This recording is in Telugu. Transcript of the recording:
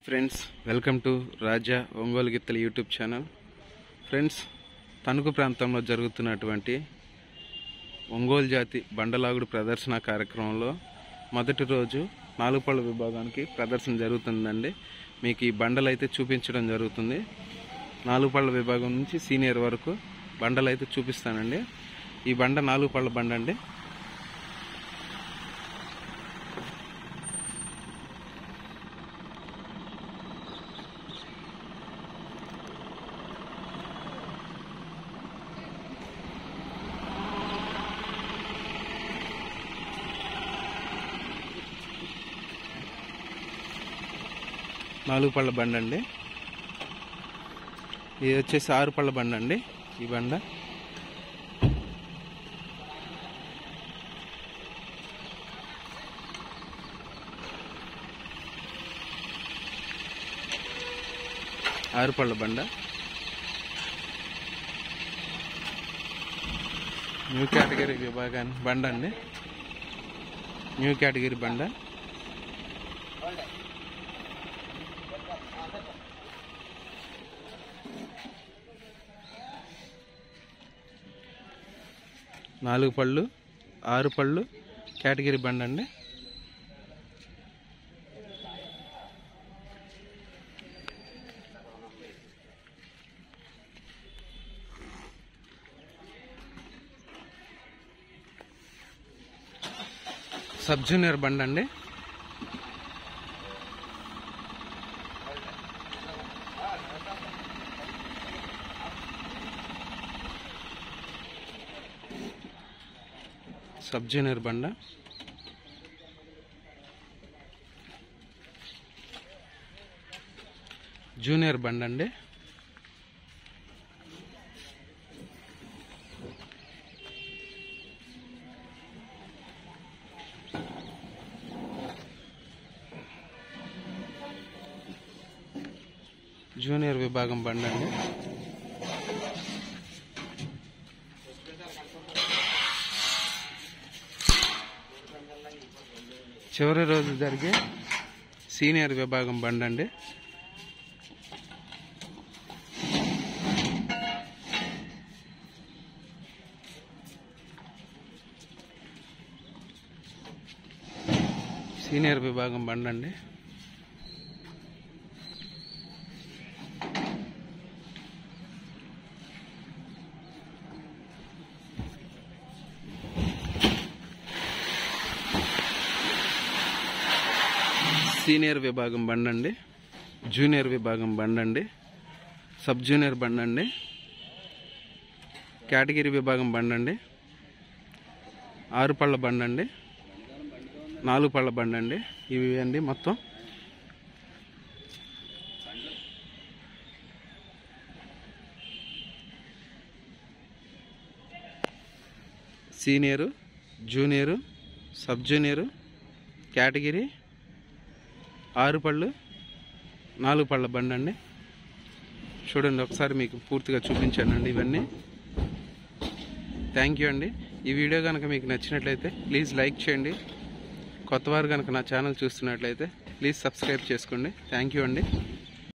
friends welcome to Raja Ongole గిత్తల యూట్యూబ్ ఛానల్ ఫ్రెండ్స్ తణుకు ప్రాంతంలో జరుగుతున్నటువంటి ఒంగోలు జాతి బండలాగుడు ప్రదర్శన కార్యక్రమంలో మొదటి రోజు నాలుగు పళ్ళ విభాగానికి ప్రదర్శన జరుగుతుందండి మీకు ఈ బండలు అయితే చూపించడం జరుగుతుంది నాలుగు పళ్ళ విభాగం నుంచి సీనియర్ వరకు బండలు అయితే చూపిస్తానండి ఈ బండ నాలుగు పళ్ళ బండ అండి నాలుగు పళ్ళ బండ అండి ఇది వచ్చేసి ఆరు పళ్ళ బండ అండి ఈ బండ ఆరు పళ్ళ బండ న్యూ కేటగిరీ విభాగాన్ని బండ అండి న్యూ కేటగిరీ బండ నాలుగు పళ్ళు ఆరు పళ్ళు కేటగిరీ బండి అండి సబ్ జూనియర్ బండి అండి సబ్ జూనియర్ బండ జూనియర్ బండ అండి జూనియర్ విభాగం బండ అండి చివరి రోజు జరిగే సీనియర్ విభాగం బండి అండి సీనియర్ విభాగం బండి అండి సీనియర్ విభాగం బండి అండి జూనియర్ విభాగం బండి అండి సబ్ జూనియర్ బండి అండి కేటగిరీ విభాగం బండి అండి ఆరు పళ్ళ బండి అండి నాలుగు పళ్ళ బండి అండి ఇవి అండి మొత్తం senior junior sub junior category ఆరు పళ్ళు నాలుగు పళ్ళ బండి అండి చూడండి ఒకసారి మీకు పూర్తిగా చూపించానండి ఇవన్నీ థ్యాంక్ యూ అండి ఈ వీడియో కనుక మీకు నచ్చినట్లయితే ప్లీజ్ లైక్ చేయండి కొత్తవారు కనుక నా ఛానల్ చూస్తున్నట్లయితే ప్లీజ్ సబ్స్క్రైబ్ చేసుకోండి థ్యాంక్ యూ అండి